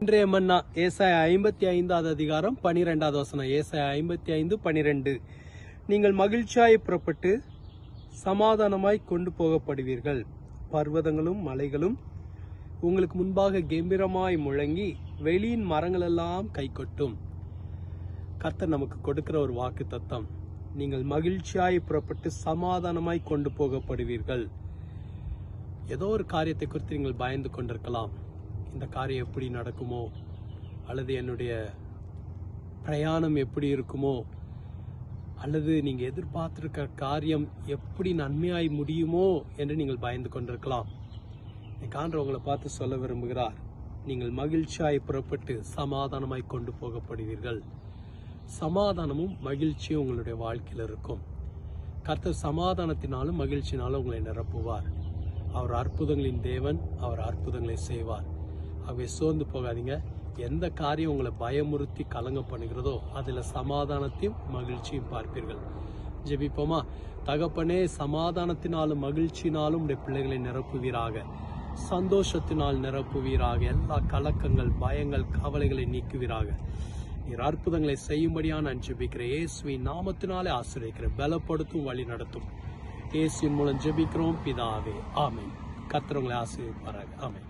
இன்றைய மன்னா ஏசாய ஐம்பத்தி ஐந்தாவது அதிகாரம் பனிரெண்டாவது வசனம் ஏசாய ஐம்பத்தி ஐந்து பனிரெண்டு நீங்கள் மகிழ்ச்சியாய் புறப்பட்டு சமாதானமாய் கொண்டு போகப்படுவீர்கள் பர்வதங்களும் மலைகளும் உங்களுக்கு முன்பாக கம்பீரமாய் முழங்கி வெளியின் மரங்களெல்லாம் கைகொட்டும் கர்த்தர் நமக்கு கொடுக்கிற ஒரு வாக்கு தத்தம் நீங்கள் மகிழ்ச்சியாய் புறப்பட்டு சமாதானமாய் கொண்டு போகப்படுவீர்கள் ஏதோ ஒரு காரியத்தை குறித்து நீங்கள் பயந்து கொண்டிருக்கலாம் இந்த காரியம் எப்படி நடக்குமோ அல்லது என்னுடைய பிரயாணம் எப்படி இருக்குமோ அல்லது நீங்க எதிர்பார்த்திருக்கிற காரியம் எப்படி நன்மையாய் முடியுமோ என்று நீங்கள் பயந்து கொண்டிருக்கலாம் இன்னைக்கு உங்களை பார்த்து சொல்ல விரும்புகிறார் நீங்கள் மகிழ்ச்சியாய் புறப்பட்டு சமாதானமாய் கொண்டு போகப்படுவீர்கள் சமாதானமும் மகிழ்ச்சியும் உங்களுடைய வாழ்க்கையில் இருக்கும் கர்த்தர் சமாதானத்தினாலும் மகிழ்ச்சினாலும் உங்களை நிரப்புவார் அவர் அற்புதங்களின் தேவன் அவர் அற்புதங்களை செய்வார் ஆகவே சோர்ந்து போகாதீங்க எந்த காரியம் உங்களை பயமுறுத்தி கலங்க பண்ணுகிறதோ அதில் சமாதானத்தையும் மகிழ்ச்சியும் பார்ப்பீர்கள் ஜெபிப்போமா தகப்பனே சமாதானத்தினாலும் மகிழ்ச்சினாலும் உடைய பிள்ளைகளை நிரப்புவீராக சந்தோஷத்தினால் நிரப்புவீராக எல்லா கலக்கங்கள் பயங்கள் கவலைகளை நீக்குவீராக நீர் அற்புதங்களை செய்யும்படியான நான் ஜெபிக்கிறேன் இயேசுவின் நாமத்தினாலே ஆசிரியக்கிறேன் பலப்படுத்தும் வழி நடத்தும் இயேசுவின் மூலம் ஜெபிக்கிறோம் பிதாவே ஆமென் கர்த்தர் உங்களை ஆசீர்வதிப்பாராக ஆமென்